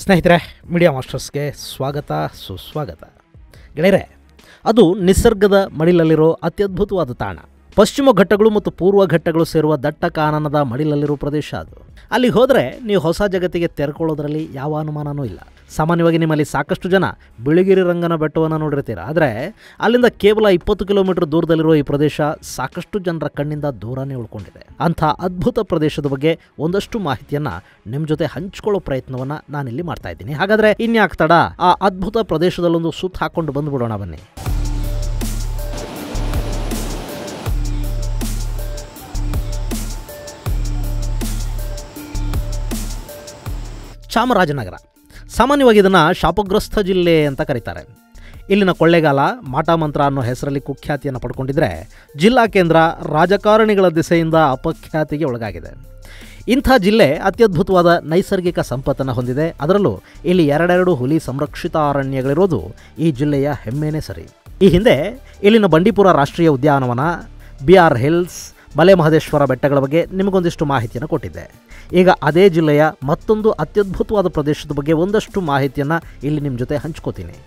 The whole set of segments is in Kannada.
ಸ್ನೇಹಿತರೆ ಮೀಡಿಯಾ ಮಾಸ್ಟರ್ಸ್ಗೆ ಸ್ವಾಗತ ಸುಸ್ವಾಗತ ಗೆಳೆಯರೆ ಅದು ನಿಸರ್ಗದ ಮಡಿಲಲ್ಲಿರೋ ಅತ್ಯದ್ಭುತವಾದ ತಾಣ ಪಶ್ಚಿಮ ಘಟ್ಟಗಳು ಮತ್ತು ಪೂರ್ವ ಘಟ್ಟಗಳು ಸೇರುವ ದಟ್ಟ ಕಾನನದ ಮಡಿಲಲ್ಲಿರೋ ಪ್ರದೇಶ ಅದು ಅಲ್ಲಿಗೆ ಹೋದರೆ ನೀವು ಹೊಸ ಜಗತ್ತಿಗೆ ತೆರ್ಕೊಳ್ಳೋದ್ರಲ್ಲಿ ಯಾವ ಅನುಮಾನನೂ ಇಲ್ಲ ಸಾಮಾನ್ಯವಾಗಿ ನಿಮ್ಮಲ್ಲಿ ಸಾಕಷ್ಟು ಜನ ಬಿಳಿಗಿರಿ ರಂಗನ ಬೆಟ್ಟವನ್ನು ನೋಡಿರ್ತೀರ ಆದರೆ ಅಲ್ಲಿಂದ ಕೇವಲ ಇಪ್ಪತ್ತು ಕಿಲೋಮೀಟರ್ ದೂರದಲ್ಲಿರುವ ಈ ಪ್ರದೇಶ ಸಾಕಷ್ಟು ಜನರ ಕಣ್ಣಿಂದ ದೂರನೇ ಉಳ್ಕೊಂಡಿದೆ ಅಂಥ ಅದ್ಭುತ ಪ್ರದೇಶದ ಬಗ್ಗೆ ಒಂದಷ್ಟು ಮಾಹಿತಿಯನ್ನು ನಿಮ್ಮ ಜೊತೆ ಹಂಚ್ಕೊಳ್ಳೋ ಪ್ರಯತ್ನವನ್ನು ನಾನಿಲ್ಲಿ ಮಾಡ್ತಾ ಇದ್ದೀನಿ ಹಾಗಾದರೆ ಇನ್ಯಾಕ್ ತಡ ಆ ಅದ್ಭುತ ಪ್ರದೇಶದಲ್ಲೊಂದು ಸುತ್ತ ಹಾಕೊಂಡು ಬಂದುಬಿಡೋಣ ಬನ್ನಿ ಚಾಮರಾಜನಗರ ಸಾಮಾನ್ಯವಾಗಿ ಇದನ್ನು ಶಾಪಗ್ರಸ್ತ ಜಿಲ್ಲೆ ಅಂತ ಕರೀತಾರೆ ಇಲ್ಲಿನ ಕೊಳ್ಳೇಗಾಲ ಮಾಟಮಂತ್ರ ಅನ್ನೋ ಹೆಸರಲ್ಲಿ ಕುಖ್ಯಾತಿಯನ್ನು ಪಡ್ಕೊಂಡಿದ್ರೆ ಜಿಲ್ಲಾ ಕೇಂದ್ರ ರಾಜಕಾರಣಿಗಳ ದಿಸೆಯಿಂದ ಅಪಖ್ಯಾತಿಗೆ ಒಳಗಾಗಿದೆ ಇಂಥ ಜಿಲ್ಲೆ ಅತ್ಯದ್ಭುತವಾದ ನೈಸರ್ಗಿಕ ಸಂಪತ್ತನ್ನು ಹೊಂದಿದೆ ಅದರಲ್ಲೂ ಇಲ್ಲಿ ಎರಡೆರಡು ಹುಲಿ ಸಂರಕ್ಷಿತ ಅರಣ್ಯಗಳಿರೋದು ಈ ಜಿಲ್ಲೆಯ ಹೆಮ್ಮೆನೇ ಸರಿ ಈ ಹಿಂದೆ ಇಲ್ಲಿನ ಬಂಡೀಪುರ ರಾಷ್ಟ್ರೀಯ ಉದ್ಯಾನವನ B R hills Male Mahadeshwara ಬೆಟ್ಟಗಳ ಬಗ್ಗೆ ನಿಮಗೊಂದಿಷ್ಟು ಮಾಹಿತಿಯನ್ನು ಕೊಟ್ಟಿದ್ದೆ ಈಗ ಅದೇ ಜಿಲ್ಲೆಯ ಮತ್ತೊಂದು ಅತ್ಯದ್ಭುತವಾದ ಪ್ರದೇಶದ ಬಗ್ಗೆ ಒಂದಷ್ಟು ಮಾಹಿತಿಯನ್ನು ಇಲ್ಲಿ ನಿಮ್ಮ ಜೊತೆ ಹಂಚ್ಕೋತೀನಿ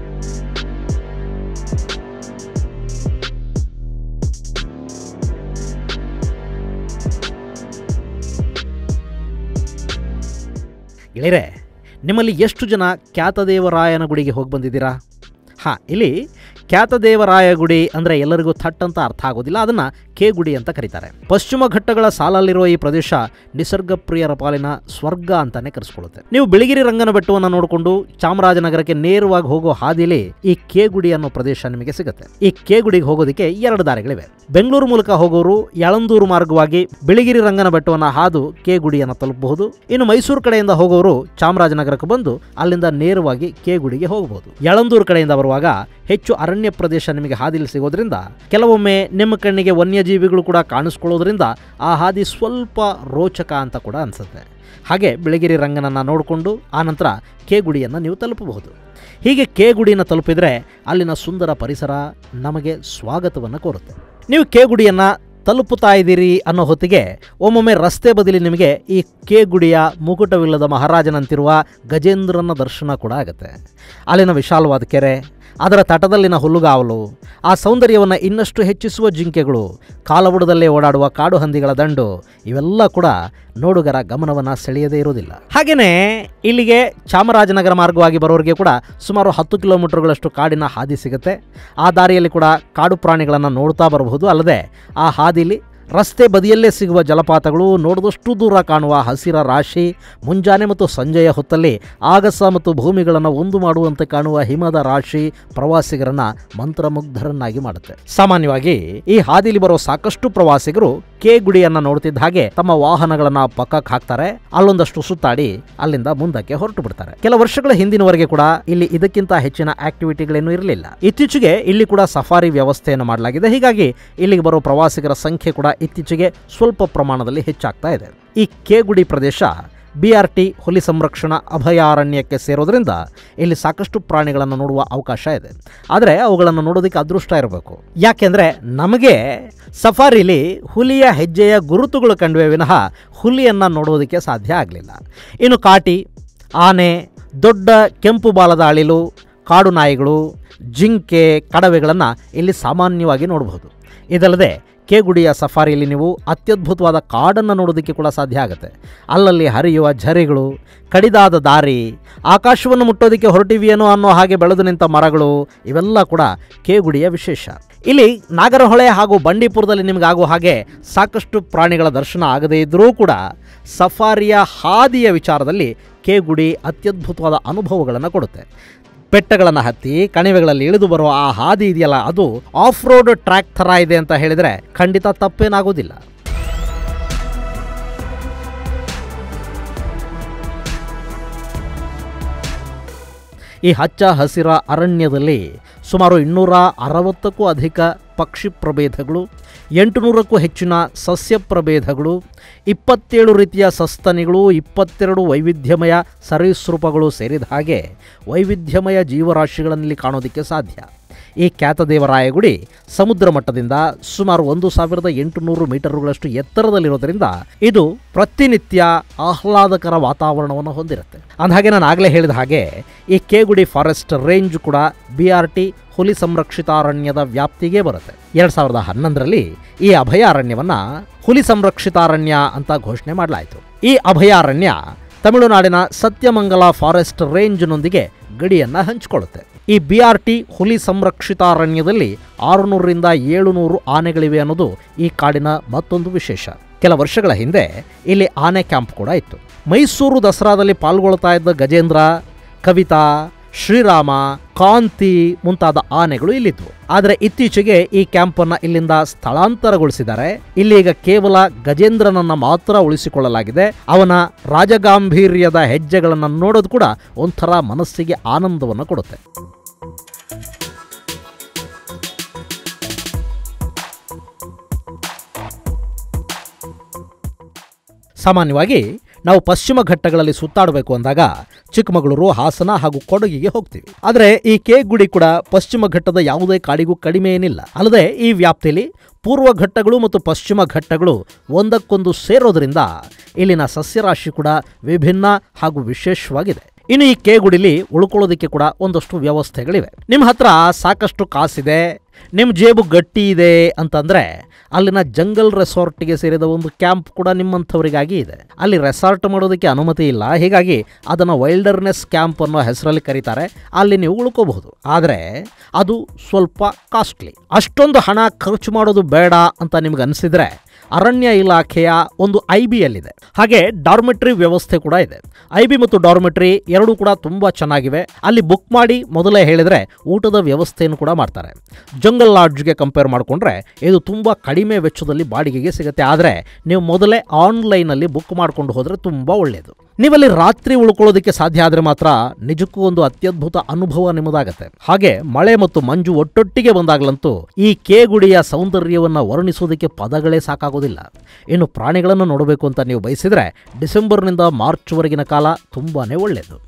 ಗೆಳೆಯರೆ ನಿಮ್ಮಲ್ಲಿ ಎಷ್ಟು ಜನ ಖ್ಯಾತದೇವರಾಯನ ಗುಡಿಗೆ ಹೋಗಿ ಬಂದಿದ್ದೀರಾ ಹಾಂ ಇಲ್ಲಿ ಖ್ಯಾತದೇವರಾಯ ಗುಡಿ ಅಂದರೆ ಎಲ್ಲರಿಗೂ ಥಟ್ ಅಂತ ಅರ್ಥ ಆಗೋದಿಲ್ಲ ಅದನ್ನು ಕೆ ಗುಡಿ ಅಂತ ಕರೀತಾರೆ ಪಶ್ಚಿಮ ಘಟ್ಟಗಳ ಸಾಲಲ್ಲಿರುವ ಈ ಪ್ರದೇಶ ನಿಸರ್ಗ ಪ್ರಿಯರ ಪಾಲಿನ ಸ್ವರ್ಗ ಅಂತಾನೆ ಕರೆಸ್ಕೊಳ್ಳುತ್ತೆ ನೀವು ಬಿಳಿಗಿರಿ ರಂಗನ ಬೆಟ್ಟವನ್ನು ನೋಡಿಕೊಂಡು ಚಾಮರಾಜನಗರಕ್ಕೆ ನೇರವಾಗಿ ಹೋಗೋ ಹಾದಿಲಿ ಈ ಕೆ ಗುಡಿ ಅನ್ನೋ ಪ್ರದೇಶ ನಿಮಗೆ ಸಿಗುತ್ತೆ ಈ ಕೆ ಗುಡಿಗೆ ಹೋಗೋದಕ್ಕೆ ಎರಡು ದಾರಿಗಳಿವೆ ಬೆಂಗಳೂರು ಮೂಲಕ ಹೋಗೋರು ಯಳಂದೂರು ಮಾರ್ಗವಾಗಿ ಬಿಳಿಗಿರಿ ರಂಗನ ಬೆಟ್ಟವನ್ನು ಹಾದು ಕೆ ಗುಡಿಯನ್ನು ತಲುಪಬಹುದು ಇನ್ನು ಮೈಸೂರು ಕಡೆಯಿಂದ ಹೋಗೋರು ಚಾಮರಾಜನಗರಕ್ಕೆ ಬಂದು ಅಲ್ಲಿಂದ ನೇರವಾಗಿ ಕೆ ಗುಡಿಗೆ ಹೋಗಬಹುದು ಯಳಂದೂರು ಕಡೆಯಿಂದ ಬರುವಾಗ ಹೆಚ್ಚು ಅರಣ್ಯ ಪ್ರದೇಶ ನಿಮಗೆ ಹಾದಿಲಿ ಸಿಗೋದ್ರಿಂದ ಕೆಲವೊಮ್ಮೆ ನಿಮ್ಮ ಕಣ್ಣಿಗೆ ವನ್ಯಜೀವಿಗಳು ಕೂಡ ಕಾಣಿಸ್ಕೊಳ್ಳೋದ್ರಿಂದ ಆ ಹಾದಿ ಸ್ವಲ್ಪ ರೋಚಕ ಅಂತ ಕೂಡ ಅನಿಸುತ್ತೆ ಹಾಗೆ ಬಿಳಿಗಿರಿ ರಂಗನನ್ನು ನೋಡಿಕೊಂಡು ಆನಂತರ ಕೆ ಗುಡಿಯನ್ನು ನೀವು ತಲುಪಬಹುದು ಹೀಗೆ ಕೆ ಗುಡಿಯನ್ನು ತಲುಪಿದರೆ ಅಲ್ಲಿನ ಸುಂದರ ಪರಿಸರ ನಮಗೆ ಸ್ವಾಗತವನ್ನು ಕೋರುತ್ತೆ ನೀವು ಕೆ ಗುಡಿಯನ್ನು ತಲುಪುತ್ತಾ ಇದ್ದೀರಿ ಅನ್ನೋ ಹೊತ್ತಿಗೆ ಒಮ್ಮೊಮ್ಮೆ ರಸ್ತೆ ಬದಲಿ ನಿಮಗೆ ಈ ಕೆ ಗುಡಿಯ ಮುಕುಟವಿಲ್ಲದ ಮಹಾರಾಜನಂತಿರುವ ಗಜೇಂದ್ರನ ದರ್ಶನ ಕೂಡ ಆಗುತ್ತೆ ಅಲ್ಲಿನ ವಿಶಾಲವಾದ ಕೆರೆ ಅದರ ತಟದಲ್ಲಿನ ಹುಲ್ಲುಗಾವಲು ಆ ಸೌಂದರ್ಯವನ್ನು ಇನ್ನಷ್ಟು ಹೆಚ್ಚಿಸುವ ಜಿಂಕೆಗಳು ಕಾಲಬುಡದಲ್ಲೇ ಓಡಾಡುವ ಕಾಡು ಹಂದಿಗಳ ದಂಡು ಇವೆಲ್ಲ ಕೂಡ ನೋಡುಗರ ಗಮನವನ್ನು ಸೆಳೆಯದೇ ಇರೋದಿಲ್ಲ ಹಾಗೆಯೇ ಇಲ್ಲಿಗೆ ಚಾಮರಾಜನಗರ ಮಾರ್ಗವಾಗಿ ಬರೋರಿಗೆ ಕೂಡ ಸುಮಾರು ಹತ್ತು ಕಿಲೋಮೀಟರ್ಗಳಷ್ಟು ಕಾಡಿನ ಹಾದಿ ಸಿಗುತ್ತೆ ಆ ದಾರಿಯಲ್ಲಿ ಕೂಡ ಕಾಡು ಪ್ರಾಣಿಗಳನ್ನು ನೋಡ್ತಾ ಬರಬಹುದು ಅಲ್ಲದೆ ಆ ಹಾದಿಲಿ ರಸ್ತೆ ಬದಿಯಲ್ಲೇ ಸಿಗುವ ಜಲಪಾತಗಳು ನೋಡಿದಷ್ಟು ದೂರ ಕಾಣುವ ಹಸಿರ ರಾಶಿ ಮುಂಜಾನೆ ಮತ್ತು ಸಂಜೆಯ ಹೊತ್ತಲ್ಲಿ ಆಗಸ ಮತ್ತು ಭೂಮಿಗಳನ್ನು ಒಂದು ಮಾಡುವಂತೆ ಕಾಣುವ ಹಿಮದ ರಾಶಿ ಪ್ರವಾಸಿಗರನ್ನ ಮಂತ್ರಮುಗ್ಧರನ್ನಾಗಿ ಮಾಡುತ್ತೆ ಸಾಮಾನ್ಯವಾಗಿ ಈ ಹಾದಿಲಿ ಬರೋ ಸಾಕಷ್ಟು ಪ್ರವಾಸಿಗರು ಕೆ ಗುಡಿಯನ್ನ ನೋಡ್ತಿದ್ದ ಹಾಗೆ ತಮ್ಮ ವಾಹನಗಳನ್ನ ಪಕ್ಕಕ್ಕೆ ಹಾಕ್ತಾರೆ ಅಲ್ಲೊಂದಷ್ಟು ಸುತ್ತಾಡಿ ಅಲ್ಲಿಂದ ಮುಂದಕ್ಕೆ ಹೊರಟು ಬಿಡ್ತಾರೆ ಕೆಲ ವರ್ಷಗಳ ಹಿಂದಿನವರೆಗೆ ಕೂಡ ಇಲ್ಲಿ ಇದಕ್ಕಿಂತ ಹೆಚ್ಚಿನ ಆಕ್ಟಿವಿಟಿಗಳೇನು ಇರಲಿಲ್ಲ ಇತ್ತೀಚೆಗೆ ಇಲ್ಲಿ ಕೂಡ ಸಫಾರಿ ವ್ಯವಸ್ಥೆಯನ್ನು ಮಾಡಲಾಗಿದೆ ಹೀಗಾಗಿ ಇಲ್ಲಿಗೆ ಬರೋ ಪ್ರವಾಸಿಗರ ಸಂಖ್ಯೆ ಕೂಡ ಇತ್ತೀಚೆಗೆ ಸ್ವಲ್ಪ ಪ್ರಮಾಣದಲ್ಲಿ ಹೆಚ್ಚಾಗ್ತಾ ಇದೆ ಈ ಕೇಗುಡಿ ಪ್ರದೇಶ ಬಿ ಆರ್ ಟಿ ಹುಲಿ ಸಂರಕ್ಷಣಾ ಅಭಯಾರಣ್ಯಕ್ಕೆ ಸೇರೋದ್ರಿಂದ ಇಲ್ಲಿ ಸಾಕಷ್ಟು ಪ್ರಾಣಿಗಳನ್ನು ನೋಡುವ ಅವಕಾಶ ಇದೆ ಆದರೆ ಅವುಗಳನ್ನು ನೋಡೋದಕ್ಕೆ ಅದೃಷ್ಟ ಇರಬೇಕು ಯಾಕೆಂದರೆ ನಮಗೆ ಸಫಾರಿಲಿ ಹುಲಿಯ ಹೆಜ್ಜೆಯ ಗುರುತುಗಳು ಕಂಡುವೆ ವಿನಃ ಹುಲಿಯನ್ನು ನೋಡೋದಕ್ಕೆ ಸಾಧ್ಯ ಆಗಲಿಲ್ಲ ಇನ್ನು ಕಾಟಿ ಆನೆ ದೊಡ್ಡ ಕೆಂಪು ಬಾಲದ ಅಳಿಲು ಕಾಡು ನಾಯಿಗಳು ಜಿಂಕೆ ಕಡವೆಗಳನ್ನು ಇಲ್ಲಿ ಸಾಮಾನ್ಯವಾಗಿ ನೋಡಬಹುದು ಇದಲ್ಲದೆ ಕೇಗುಡಿಯ ಸಫಾರಿಯಲ್ಲಿ ನೀವು ಅತ್ಯದ್ಭುತವಾದ ಕಾಡನ್ನು ನೋಡೋದಕ್ಕೆ ಕೂಡ ಸಾಧ್ಯ ಆಗುತ್ತೆ ಅಲ್ಲಲ್ಲಿ ಹರಿಯುವ ಝರಿಗಳು ಕಡಿದಾದ ದಾರಿ ಆಕಾಶವನ್ನು ಮುಟ್ಟೋದಕ್ಕೆ ಹೊರಟಿವಿಯೇನೋ ಅನ್ನೋ ಹಾಗೆ ಬೆಳೆದು ನಿಂತ ಮರಗಳು ಇವೆಲ್ಲ ಕೂಡ ಕೇಗುಡಿಯ ವಿಶೇಷ ಇಲ್ಲಿ ನಾಗರಹೊಳೆ ಹಾಗೂ ಬಂಡೀಪುರದಲ್ಲಿ ನಿಮಗಾಗುವ ಹಾಗೆ ಸಾಕಷ್ಟು ಪ್ರಾಣಿಗಳ ದರ್ಶನ ಆಗದೇ ಇದ್ದರೂ ಕೂಡ ಸಫಾರಿಯ ಹಾದಿಯ ವಿಚಾರದಲ್ಲಿ ಕೇಗುಡಿ ಅತ್ಯದ್ಭುತವಾದ ಅನುಭವಗಳನ್ನು ಕೊಡುತ್ತೆ ಬೆಟ್ಟಗಳನ್ನು ಹತ್ತಿ ಕಣಿವೆಗಳಲ್ಲಿ ಇಳಿದು ಬರುವ ಆ ಹಾದಿ ಇದೆಯಲ್ಲ ಅದು ಆಫ್ ರೋಡ್ ಟ್ರ್ಯಾಕ್ ಥರ ಇದೆ ಅಂತ ಹೇಳಿದರೆ ಖಂಡಿತ ತಪ್ಪೇನಾಗೋದಿಲ್ಲ ಈ ಹಚ್ಚ ಹಸಿರ ಅರಣ್ಯದಲ್ಲಿ ಸುಮಾರು ಇನ್ನೂರ ಅರವತ್ತಕ್ಕೂ ಅಧಿಕ ಪಕ್ಷಿ ಪ್ರಭೇದಗಳು ಎಂಟುನೂರಕ್ಕೂ ಹೆಚ್ಚಿನ ಸಸ್ಯ ಪ್ರಭೇದಗಳು ಇಪ್ಪತ್ತೇಳು ರೀತಿಯ ಸಸ್ತನಿಗಳು ಇಪ್ಪತ್ತೆರಡು ವೈವಿಧ್ಯಮಯ ಸರೀಸೃಪಗಳು ಸೇರಿದ ಹಾಗೆ ವೈವಿಧ್ಯಮಯ ಜೀವರಾಶಿಗಳಲ್ಲಿ ಕಾಣೋದಕ್ಕೆ ಸಾಧ್ಯ ಈ ಖ್ಯಾತದೇವರಾಯ ಗುಡಿ ಸಮುದ್ರ ಮಟ್ಟದಿಂದ ಸುಮಾರು ಒಂದು ಸಾವಿರದ ಎಂಟುನೂರು ಮೀಟರ್ಗಳಷ್ಟು ಎತ್ತರದಲ್ಲಿರೋದ್ರಿಂದ ಇದು ಪ್ರತಿನಿತ್ಯ ಆಹ್ಲಾದಕರ ವಾತಾವರಣವನ್ನು ಹೊಂದಿರುತ್ತೆ ಅಂದಹಾಗೆ ನಾನು ಆಗಲೇ ಹೇಳಿದ ಹಾಗೆ ಈ ಕೇಗುಡಿ ಫಾರೆಸ್ಟ್ ರೇಂಜ್ ಕೂಡ ಬಿ ಆರ್ ಟಿ ಹುಲಿ ಸಂರಕ್ಷಿತಾರಣ್ಯದ ವ್ಯಾಪ್ತಿಗೆ ಬರುತ್ತೆ ಎರಡು ಸಾವಿರದ ಹನ್ನೊಂದರಲ್ಲಿ ಈ ಅಭಯಾರಣ್ಯವನ್ನ ಹುಲಿ ಸಂರಕ್ಷಿತಾರಣ್ಯ ಅಂತ ಘೋಷಣೆ ಮಾಡಲಾಯಿತು ಈ ಅಭಯಾರಣ್ಯ ತಮಿಳುನಾಡಿನ ಸತ್ಯಮಂಗಲ ಫಾರೆಸ್ಟ್ ರೇಂಜ್ನೊಂದಿಗೆ ಗಡಿಯನ್ನ ಹಂಚಿಕೊಳ್ಳುತ್ತೆ ಈ ಬಿ ಆರ್ ಟಿ ಹುಲಿ ಸಂರಕ್ಷಿತಾರಣ್ಯದಲ್ಲಿ ಆರುನೂರರಿಂದ ಏಳುನೂರು ಆನೆಗಳಿವೆ ಅನ್ನೋದು ಈ ಕಾಡಿನ ಮತ್ತೊಂದು ವಿಶೇಷ ಕೆಲ ವರ್ಷಗಳ ಹಿಂದೆ ಇಲ್ಲಿ ಆನೆ ಕ್ಯಾಂಪ್ ಕೂಡ ಇತ್ತು ಮೈಸೂರು ದಸರಾದಲ್ಲಿ ಪಾಲ್ಗೊಳ್ತಾ ಇದ್ದ ಗಜೇಂದ್ರ ಕವಿತಾ ಶ್ರೀರಾಮ ಕಾಂತಿ ಮುಂತಾದ ಆನೆಗಳು ಇಲ್ಲಿದ್ವು ಆದರೆ ಇತ್ತೀಚೆಗೆ ಈ ಕ್ಯಾಂಪನ್ನು ಇಲ್ಲಿಂದ ಸ್ಥಳಾಂತರಗೊಳಿಸಿದ್ದಾರೆ ಇಲ್ಲಿ ಈಗ ಕೇವಲ ಗಜೇಂದ್ರನನ್ನ ಮಾತ್ರ ಉಳಿಸಿಕೊಳ್ಳಲಾಗಿದೆ ಅವನ ರಾಜಗಾಂಭೀರ್ಯದ ಹೆಜ್ಜೆಗಳನ್ನು ನೋಡೋದು ಕೂಡ ಒಂಥರ ಮನಸ್ಸಿಗೆ ಆನಂದವನ್ನು ಕೊಡುತ್ತೆ ಸಾಮಾನ್ಯವಾಗಿ ನಾವು ಪಶ್ಚಿಮ ಘಟ್ಟಗಳಲ್ಲಿ ಸುತ್ತಾಡಬೇಕು ಅಂದಾಗ ಚಿಕ್ಕಮಗಳೂರು ಹಾಸನ ಹಾಗೂ ಕೊಡಗಿಗೆ ಹೋಗ್ತೀವಿ ಆದರೆ ಈ ಕೇಕ್ ಗುಡಿ ಕೂಡ ಪಶ್ಚಿಮ ಘಟ್ಟದ ಯಾವುದೇ ಕಾಡಿಗೂ ಕಡಿಮೆ ಏನಿಲ್ಲ ಅಲ್ಲದೆ ಈ ವ್ಯಾಪ್ತಿಯಲ್ಲಿ ಪೂರ್ವ ಘಟ್ಟಗಳು ಮತ್ತು ಪಶ್ಚಿಮ ಘಟ್ಟಗಳು ಒಂದಕ್ಕೊಂದು ಸೇರೋದ್ರಿಂದ ಇಲ್ಲಿನ ಸಸ್ಯರಾಶಿ ಕೂಡ ವಿಭಿನ್ನ ಹಾಗೂ ವಿಶೇಷವಾಗಿದೆ ಇನ್ನು ಈ ಕೇಗುಡಿಲಿ ಉಳ್ಕೊಳ್ಳೋದಕ್ಕೆ ಕೂಡ ಒಂದಷ್ಟು ವ್ಯವಸ್ಥೆಗಳಿವೆ ನಿಮ್ಮ ಹತ್ರ ಸಾಕಷ್ಟು ಕಾಸಿದೆ ನಿಮ್ಮ ಜೇಬು ಗಟ್ಟಿ ಇದೆ ಅಂತಂದರೆ ಅಲ್ಲಿನ ಜಂಗಲ್ ರೆಸಾರ್ಟ್ಗೆ ಸೇರಿದ ಒಂದು ಕ್ಯಾಂಪ್ ಕೂಡ ನಿಮ್ಮಂಥವರಿಗಾಗಿ ಇದೆ ಅಲ್ಲಿ ರೆಸಾರ್ಟ್ ಮಾಡೋದಕ್ಕೆ ಅನುಮತಿ ಇಲ್ಲ ಹೀಗಾಗಿ ಅದನ್ನು ವೈಲ್ಡರ್ನೆಸ್ ಕ್ಯಾಂಪ್ ಅನ್ನೋ ಹೆಸರಲ್ಲಿ ಕರೀತಾರೆ ಅಲ್ಲಿ ನೀವು ಉಳ್ಕೋಬಹುದು ಆದರೆ ಅದು ಸ್ವಲ್ಪ ಕಾಸ್ಟ್ಲಿ ಅಷ್ಟೊಂದು ಹಣ ಖರ್ಚು ಮಾಡೋದು ಬೇಡ ಅಂತ ನಿಮ್ಗೆ ಅನಿಸಿದ್ರೆ ಅರಣ್ಯ ಇಲಾಖೆಯ ಒಂದು ಐ ಬಿಯಲ್ಲಿದೆ ಹಾಗೆ ಡಾರ್ಮೆಟ್ರಿ ವ್ಯವಸ್ಥೆ ಕೂಡ ಇದೆ ಐ ಬಿ ಮತ್ತು ಡಾರ್ಮೆಟ್ರಿ ಎರಡೂ ಕೂಡ ತುಂಬ ಚೆನ್ನಾಗಿವೆ ಅಲ್ಲಿ ಬುಕ್ ಮಾಡಿ ಮೊದಲೇ ಹೇಳಿದರೆ ಊಟದ ವ್ಯವಸ್ಥೆಯನ್ನು ಕೂಡ ಮಾಡ್ತಾರೆ ಜಂಗಲ್ ಲಾಡ್ಜ್ಗೆ ಕಂಪೇರ್ ಮಾಡಿಕೊಂಡ್ರೆ ಇದು ತುಂಬ ಕಡಿಮೆ ವೆಚ್ಚದಲ್ಲಿ ಬಾಡಿಗೆಗೆ ಸಿಗುತ್ತೆ ಆದರೆ ನೀವು ಮೊದಲೇ ಆನ್ಲೈನಲ್ಲಿ ಬುಕ್ ಮಾಡ್ಕೊಂಡು ಹೋದರೆ ತುಂಬ ಒಳ್ಳೆಯದು ನೀವಲ್ಲಿ ರಾತ್ರಿ ಉಳ್ಕೊಳ್ಳೋದಕ್ಕೆ ಸಾಧ್ಯ ಆದರೆ ಮಾತ್ರ ನಿಜಕ್ಕೂ ಒಂದು ಅತ್ಯದ್ಭುತ ಅನುಭವ ನಿಮ್ಮದಾಗತ್ತೆ ಹಾಗೆ ಮಳೆ ಮತ್ತು ಮಂಜು ಒಟ್ಟೊಟ್ಟಿಗೆ ಬಂದಾಗಲಂತೂ ಈ ಕೇಗುಡಿಯ ಸೌಂದರ್ಯವನ್ನು ವರ್ಣಿಸೋದಕ್ಕೆ ಪದಗಳೇ ಸಾಕಾಗೋದಿಲ್ಲ ಇನ್ನು ಪ್ರಾಣಿಗಳನ್ನು ನೋಡಬೇಕು ಅಂತ ನೀವು ಬಯಸಿದರೆ ಡಿಸೆಂಬರ್ನಿಂದ ಮಾರ್ಚ್ವರೆಗಿನ ಕಾಲ ತುಂಬಾನೇ ಒಳ್ಳೆಯದು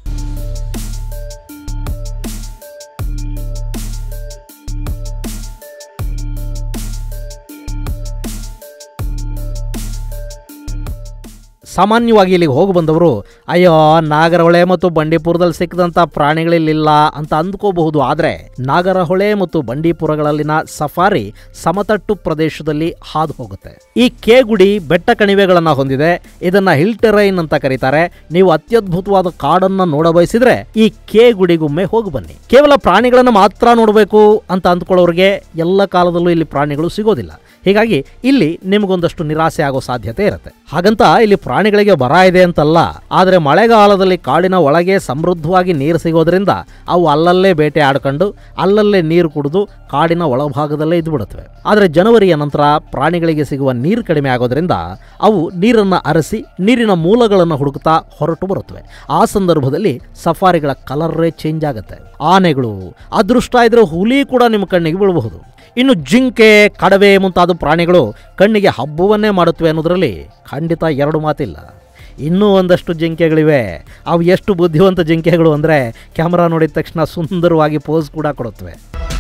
ಸಾಮಾನ್ಯವಾಗಿ ಇಲ್ಲಿಗೆ ಹೋಗಿ ಬಂದವರು ಅಯ್ಯೋ ನಾಗರಹೊಳೆ ಮತ್ತು ಬಂಡೀಪುರದಲ್ಲಿ ಸಿಕ್ಕದಂಥ ಪ್ರಾಣಿಗಳಿಲ್ಲ ಅಂತ ಅಂದ್ಕೋಬಹುದು ಆದರೆ ನಾಗರಹೊಳೆ ಮತ್ತು ಬಂಡೀಪುರಗಳಲ್ಲಿನ ಸಫಾರಿ ಸಮತಟ್ಟು ಪ್ರದೇಶದಲ್ಲಿ ಹಾದು ಹೋಗುತ್ತೆ ಈ ಕೇಗುಡಿ ಬೆಟ್ಟ ಕಣಿವೆಗಳನ್ನು ಹೊಂದಿದೆ ಇದನ್ನ ಹಿಲ್ ಟೆರೈನ್ ಅಂತ ಕರೀತಾರೆ ನೀವು ಅತ್ಯದ್ಭುತವಾದ ಕಾಡನ್ನ ನೋಡಬಯಸಿದ್ರೆ ಈ ಕೇಗುಡಿಗೊಮ್ಮೆ ಹೋಗಿ ಬನ್ನಿ ಕೇವಲ ಪ್ರಾಣಿಗಳನ್ನು ಮಾತ್ರ ನೋಡಬೇಕು ಅಂತ ಅಂದ್ಕೊಳ್ಳೋರಿಗೆ ಎಲ್ಲ ಕಾಲದಲ್ಲೂ ಇಲ್ಲಿ ಪ್ರಾಣಿಗಳು ಸಿಗೋದಿಲ್ಲ ಹೀಗಾಗಿ ಇಲ್ಲಿ ನಿಮಗೊಂದಷ್ಟು ನಿರಾಸೆ ಆಗೋ ಸಾಧ್ಯತೆ ಇರುತ್ತೆ ಹಾಗಂತ ಇಲ್ಲಿ ಪ್ರಾಣಿಗಳಿಗೆ ಬರ ಇದೆ ಅಂತಲ್ಲ ಆದರೆ ಮಳೆಗಾಲದಲ್ಲಿ ಕಾಡಿನ ಒಳಗೆ ಸಮೃದ್ಧವಾಗಿ ನೀರು ಸಿಗೋದ್ರಿಂದ ಅವು ಅಲ್ಲಲ್ಲೇ ಬೇಟೆ ಆಡ್ಕೊಂಡು ಅಲ್ಲಲ್ಲೇ ನೀರು ಕುಡಿದು ಕಾಡಿನ ಒಳಭಾಗದಲ್ಲೇ ಇದ್ಬಿಡುತ್ತವೆ ಆದರೆ ಜನವರಿಯ ನಂತರ ಪ್ರಾಣಿಗಳಿಗೆ ಸಿಗುವ ನೀರು ಕಡಿಮೆ ಆಗೋದ್ರಿಂದ ಅವು ನೀರನ್ನು ಅರಸಿ ನೀರಿನ ಮೂಲಗಳನ್ನು ಹುಡುಕ್ತಾ ಹೊರಟು ಬರುತ್ತವೆ ಆ ಸಂದರ್ಭದಲ್ಲಿ ಸಫಾರಿಗಳ ಕಲರ್ರೇ ಚೇಂಜ್ ಆಗುತ್ತೆ ಆನೆಗಳು ಅದೃಷ್ಟ ಇದ್ರೆ ಹುಲಿ ಕೂಡ ನಿಮ್ಮ ಕಣ್ಣಿಗೆ ಬೀಳಬಹುದು ಇನ್ನು ಜಿಂಕೆ ಕಡವೆ ಮುಂತಾದ ಪ್ರಾಣಿಗಳು ಕಣ್ಣಿಗೆ ಹಬ್ಬವನ್ನೇ ಮಾಡುತ್ತವೆ ಅನ್ನೋದರಲ್ಲಿ ಖಂಡಿತ ಎರಡು ಮಾತಿಲ್ಲ ಇನ್ನೂ ಒಂದಷ್ಟು ಜಿಂಕೆಗಳಿವೆ ಅವು ಎಷ್ಟು ಬುದ್ಧಿವಂತ ಜಿಂಕೆಗಳು ಅಂದರೆ ಕ್ಯಾಮ್ರಾ ನೋಡಿದ ತಕ್ಷಣ ಸುಂದರವಾಗಿ ಪೋಸ್ ಕೂಡ ಕೊಡುತ್ತವೆ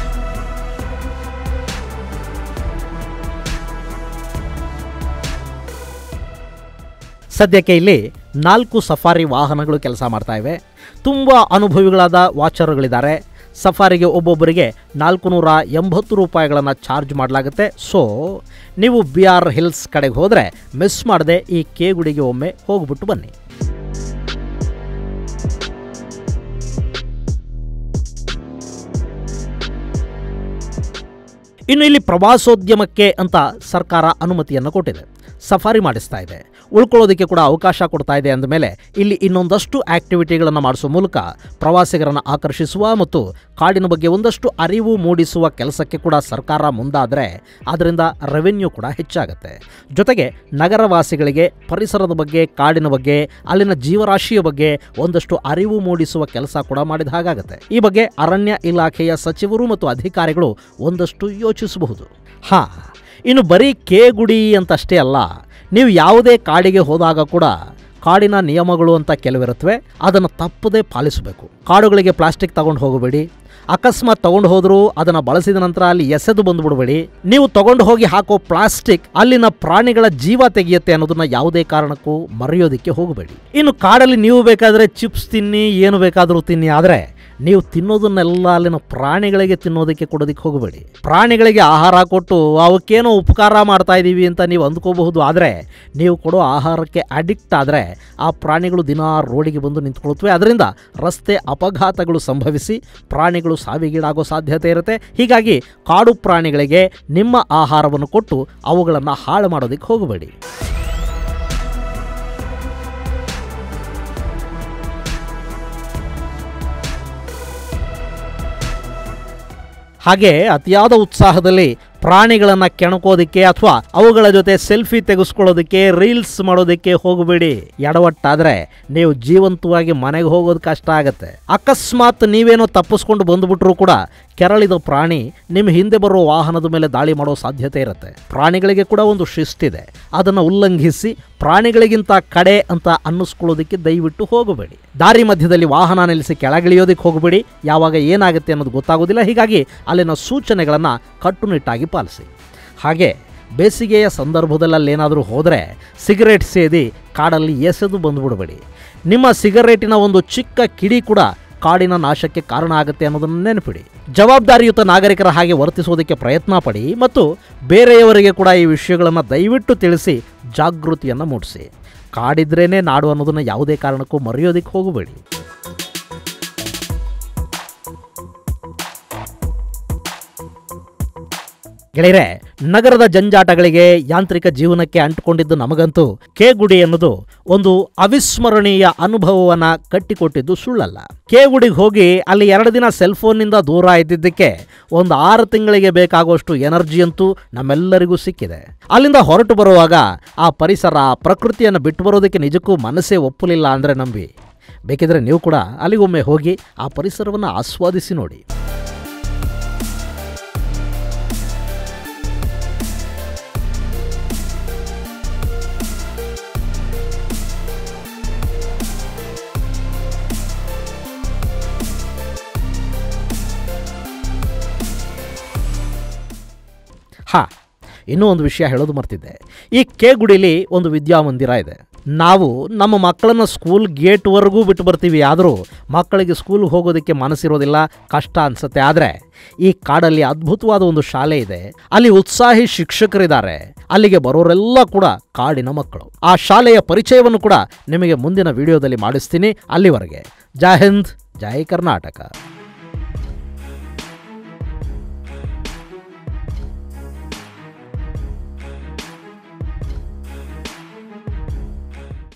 ಸದ್ಯಕ್ಕೆ ಇಲ್ಲಿ ನಾಲ್ಕು ಸಫಾರಿ ವಾಹನಗಳು ಕೆಲಸ ಮಾಡ್ತಾ ಇವೆ ತುಂಬ ಅನುಭವಿಗಳಾದ ವಾಚರ್ಗಳಿದ್ದಾರೆ ಸಫಾರಿಗೆ ಒಬ್ಬೊಬ್ಬರಿಗೆ ನಾಲ್ಕು ನೂರ ಎಂಬತ್ತು ರೂಪಾಯಿಗಳನ್ನು ಚಾರ್ಜ್ ಮಾಡಲಾಗುತ್ತೆ ಸೊ ನೀವು ಬಿ ಆರ್ ಹಿಲ್ಸ್ ಕಡೆಗೆ ಹೋದರೆ ಮಿಸ್ ಮಾಡದೆ ಈ ಕೇಗುಡಿಗೆ ಒಮ್ಮೆ ಹೋಗ್ಬಿಟ್ಟು ಬನ್ನಿ ಇನ್ನು ಇಲ್ಲಿ ಪ್ರವಾಸೋದ್ಯಮಕ್ಕೆ ಅಂತ ಸರ್ಕಾರ ಅನುಮತಿಯನ್ನು ಕೊಟ್ಟಿದೆ ಸಫಾರಿ ಮಾಡಿಸ್ತಾ ಇದೆ ಉಳ್ಕೊಳ್ಳೋದಕ್ಕೆ ಕೂಡ ಅವಕಾಶ ಕೊಡ್ತಾ ಇದೆ ಅಂದಮೇಲೆ ಇಲ್ಲಿ ಇನ್ನೊಂದಷ್ಟು ಆಕ್ಟಿವಿಟಿಗಳನ್ನು ಮಾಡಿಸುವ ಮೂಲಕ ಪ್ರವಾಸಿಗರನ್ನು ಆಕರ್ಷಿಸುವ ಮತ್ತು ಕಾಡಿನ ಬಗ್ಗೆ ಒಂದಷ್ಟು ಅರಿವು ಮೂಡಿಸುವ ಕೆಲಸಕ್ಕೆ ಕೂಡ ಸರ್ಕಾರ ಮುಂದಾದರೆ ಅದರಿಂದ ರೆವೆನ್ಯೂ ಕೂಡ ಹೆಚ್ಚಾಗುತ್ತೆ ಜೊತೆಗೆ ನಗರವಾಸಿಗಳಿಗೆ ಪರಿಸರದ ಬಗ್ಗೆ ಕಾಡಿನ ಬಗ್ಗೆ ಅಲ್ಲಿನ ಜೀವರಾಶಿಯ ಬಗ್ಗೆ ಒಂದಷ್ಟು ಅರಿವು ಮೂಡಿಸುವ ಕೆಲಸ ಕೂಡ ಮಾಡಿದ ಹಾಗಾಗುತ್ತೆ ಈ ಬಗ್ಗೆ ಅರಣ್ಯ ಇಲಾಖೆಯ ಸಚಿವರು ಮತ್ತು ಅಧಿಕಾರಿಗಳು ಒಂದಷ್ಟು ಯೋಚಿಸಬಹುದು ಹಾ ಇನ್ನು ಬರೀ ಕೇಗುಡಿ ಅಂತಷ್ಟೇ ಅಲ್ಲ ನೀವು ಯಾವುದೇ ಕಾಡಿಗೆ ಹೋದಾಗ ಕೂಡ ಕಾಡಿನ ನಿಯಮಗಳು ಅಂತ ಕೆಲವಿರುತ್ತವೆ ಅದನ್ನು ತಪ್ಪದೇ ಪಾಲಿಸಬೇಕು ಕಾಡುಗಳಿಗೆ ಪ್ಲಾಸ್ಟಿಕ್ ತಗೊಂಡು ಹೋಗಬೇಡಿ ಅಕಸ್ಮಾತ್ ತಗೊಂಡು ಹೋದ್ರು ಅದನ್ನ ಬಳಸಿದ ನಂತರ ಅಲ್ಲಿ ಎಸೆದು ಬಂದ್ಬಿಡ್ಬೇಡಿ ನೀವು ತಗೊಂಡು ಹೋಗಿ ಹಾಕೋ ಪ್ಲಾಸ್ಟಿಕ್ ಅಲ್ಲಿನ ಪ್ರಾಣಿಗಳ ಜೀವ ತೆಗೆಯುತ್ತೆ ಅನ್ನೋದನ್ನ ಯಾವುದೇ ಕಾರಣಕ್ಕೂ ಮರೆಯೋದಕ್ಕೆ ಹೋಗಬೇಡಿ ಇನ್ನು ಕಾಡಲ್ಲಿ ನೀವು ಬೇಕಾದ್ರೆ ಚಿಪ್ಸ್ ತಿನ್ನಿ ಏನು ಬೇಕಾದರೂ ತಿನ್ನಿ ಆದರೆ ನೀವು ತಿನ್ನೋದನ್ನೆಲ್ಲ ಅಲ್ಲಿನ ಪ್ರಾಣಿಗಳಿಗೆ ತಿನ್ನೋದಕ್ಕೆ ಕೊಡೋದಕ್ಕೆ ಹೋಗಬೇಡಿ ಪ್ರಾಣಿಗಳಿಗೆ ಆಹಾರ ಕೊಟ್ಟು ಅವಕ್ಕೇನೋ ಉಪಕಾರ ಮಾಡ್ತಾ ಇದ್ದೀವಿ ಅಂತ ನೀವು ಅಂದ್ಕೋಬಹುದು ಆದರೆ ನೀವು ಕೊಡೋ ಆಹಾರಕ್ಕೆ ಅಡಿಕ್ಟ್ ಆದರೆ ಆ ಪ್ರಾಣಿಗಳು ದಿನ ರೋಡಿಗೆ ಬಂದು ನಿಂತ್ಕೊಳ್ತವೆ ಅದರಿಂದ ರಸ್ತೆ ಅಪಘಾತಗಳು ಸಂಭವಿಸಿ ಪ್ರಾಣಿಗಳು ಸಾವಿಗೀಡಾಗೋ ಸಾಧ್ಯತೆ ಇರುತ್ತೆ ಹೀಗಾಗಿ ಕಾಡು ಪ್ರಾಣಿಗಳಿಗೆ ನಿಮ್ಮ ಆಹಾರವನ್ನು ಕೊಟ್ಟು ಅವುಗಳನ್ನು ಹಾಳು ಮಾಡೋದಕ್ಕೆ ಹೋಗಬೇಡಿ ಹಾಗೆ ಅತಿಯಾದ ಉತ್ಸಾಹದಲ್ಲಿ ಪ್ರಾಣಿಗಳನ್ನು ಕೆಣಕೋದಕ್ಕೆ ಅಥವಾ ಅವುಗಳ ಜೊತೆ ಸೆಲ್ಫಿ ತೆಗೆಸ್ಕೊಳ್ಳೋದಕ್ಕೆ ರೀಲ್ಸ್ ಮಾಡೋದಕ್ಕೆ ಹೋಗಬೇಡಿ ಎಡವಟ್ಟಾದ್ರೆ ನೀವು ಜೀವಂತವಾಗಿ ಮನೆಗೆ ಹೋಗೋದು ಕಷ್ಟ ಆಗತ್ತೆ ಅಕಸ್ಮಾತ್ ನೀವೇನೋ ತಪ್ಪಿಸ್ಕೊಂಡು ಬಂದ್ಬಿಟ್ರು ಕೂಡ ಕೆರಳಿದ ಪ್ರಾಣಿ ನಿಮ್ಮ ಹಿಂದೆ ಬರೋ ವಾಹನದ ಮೇಲೆ ದಾಳಿ ಮಾಡೋ ಸಾಧ್ಯತೆ ಇರುತ್ತೆ ಪ್ರಾಣಿಗಳಿಗೆ ಕೂಡ ಒಂದು ಶಿಸ್ತಿದೆ ಅದನ್ನು ಉಲ್ಲಂಘಿಸಿ ಪ್ರಾಣಿಗಳಿಗಿಂತ ಕಡೆ ಅಂತ ಅನ್ನಿಸ್ಕೊಳ್ಳೋದಕ್ಕೆ ದಯವಿಟ್ಟು ಹೋಗಬೇಡಿ ದಾರಿ ಮಧ್ಯದಲ್ಲಿ ವಾಹನ ನಿಲ್ಲಿಸಿ ಕೆಳಗಿಳಿಯೋದಕ್ಕೆ ಹೋಗಬೇಡಿ ಯಾವಾಗ ಏನಾಗುತ್ತೆ ಅನ್ನೋದು ಗೊತ್ತಾಗೋದಿಲ್ಲ ಹೀಗಾಗಿ ಅಲ್ಲಿನ ಸೂಚನೆಗಳನ್ನು ಕಟ್ಟುನಿಟ್ಟಾಗಿ ಪಾಲಿಸಿ ಹಾಗೆ ಬೇಸಿಗೆಯ ಸಂದರ್ಭದಲ್ಲಿ ಅಲ್ಲೇನಾದರೂ ಹೋದರೆ ಸಿಗರೇಟ್ ಸೇದಿ ಕಾಡಲ್ಲಿ ಎಸೆದು ಬಂದುಬಿಡಬೇಡಿ ನಿಮ್ಮ ಸಿಗರೇಟಿನ ಒಂದು ಚಿಕ್ಕ ಕಿಡಿ ಕೂಡ ಕಾಡಿನ ನಾಶಕ್ಕೆ ಕಾರಣ ಆಗುತ್ತೆ ಅನ್ನೋದನ್ನು ನೆನಪಿಡಿ ಜವಾಬ್ದಾರಿಯುತ ನಾಗರಿಕರ ಹಾಗೆ ವರ್ತಿಸೋದಕ್ಕೆ ಪ್ರಯತ್ನ ಪಡಿ ಮತ್ತು ಬೇರೆಯವರಿಗೆ ಕೂಡ ಈ ವಿಷಯಗಳನ್ನು ದಯವಿಟ್ಟು ತಿಳಿಸಿ ಜಾಗೃತಿಯನ್ನು ಮೂಡಿಸಿ ಕಾಡಿದ್ರೇನೆ ನಾಡು ಅನ್ನೋದನ್ನು ಯಾವುದೇ ಕಾರಣಕ್ಕೂ ಮರೆಯೋದಕ್ಕೆ ಹೋಗಬೇಡಿ ಗೆಳೆಯರೆ ನಗರದ ಜಂಜಾಟಗಳಿಗೆ ಯಾಂತ್ರಿಕ ಜೀವನಕ್ಕೆ ಅಂಟಿಕೊಂಡಿದ್ದು ನಮಗಂತೂ ಕೇಗುಡಿ ಅನ್ನೋದು ಒಂದು ಅವಿಸ್ಮರಣೀಯ ಅನುಭವವನ್ನ ಕಟ್ಟಿಕೊಟ್ಟಿದ್ದು ಸುಳ್ಳಲ್ಲ ಕೇಗುಡಿಗೆ ಹೋಗಿ ಅಲ್ಲಿ ಎರಡು ದಿನ ಸೆಲ್ ಫೋನ್ನಿಂದ ದೂರ ಇದ್ದಿದ್ದಕ್ಕೆ ಒಂದು ಆರು ತಿಂಗಳಿಗೆ ಬೇಕಾಗುವಷ್ಟು ಎನರ್ಜಿ ಅಂತೂ ನಮ್ಮೆಲ್ಲರಿಗೂ ಸಿಕ್ಕಿದೆ ಅಲ್ಲಿಂದ ಹೊರಟು ಬರುವಾಗ ಆ ಪರಿಸರ ಪ್ರಕೃತಿಯನ್ನು ಬಿಟ್ಟು ಬರೋದಕ್ಕೆ ನಿಜಕ್ಕೂ ಮನಸ್ಸೇ ಒಪ್ಪಲಿಲ್ಲ ಅಂದರೆ ನಂಬಿ ಬೇಕಿದ್ರೆ ನೀವು ಕೂಡ ಅಲ್ಲಿಗೊಮ್ಮೆ ಹೋಗಿ ಆ ಪರಿಸರವನ್ನು ಆಸ್ವಾದಿಸಿ ನೋಡಿ ಹಾ ಇನ್ನೂ ಒಂದು ವಿಷಯ ಹೇಳೋದು ಮರ್ತಿದ್ದೆ ಈ ಕೆ ಗುಡಿಲಿ ಒಂದು ವಿದ್ಯಾಮಂದಿರ ಇದೆ ನಾವು ನಮ್ಮ ಮಕ್ಕಳನ್ನ ಸ್ಕೂಲ್ ಗೇಟ್ವರೆಗೂ ಬಿಟ್ಟು ಬರ್ತೀವಿ ಆದರೂ ಮಕ್ಕಳಿಗೆ ಸ್ಕೂಲ್ಗೆ ಹೋಗೋದಕ್ಕೆ ಮನಸ್ಸಿರೋದಿಲ್ಲ ಕಷ್ಟ ಅನಿಸುತ್ತೆ ಆದರೆ ಈ ಕಾಡಲ್ಲಿ ಅದ್ಭುತವಾದ ಒಂದು ಶಾಲೆ ಇದೆ ಅಲ್ಲಿ ಉತ್ಸಾಹಿ ಶಿಕ್ಷಕರಿದ್ದಾರೆ ಅಲ್ಲಿಗೆ ಬರೋರೆಲ್ಲ ಕೂಡ ಕಾಡಿನ ಮಕ್ಕಳು ಆ ಶಾಲೆಯ ಪರಿಚಯವನ್ನು ಕೂಡ ನಿಮಗೆ ಮುಂದಿನ ವಿಡಿಯೋದಲ್ಲಿ ಮಾಡಿಸ್ತೀನಿ ಅಲ್ಲಿವರೆಗೆ ಜೈ ಹಿಂದ್ ಜೈ ಕರ್ನಾಟಕ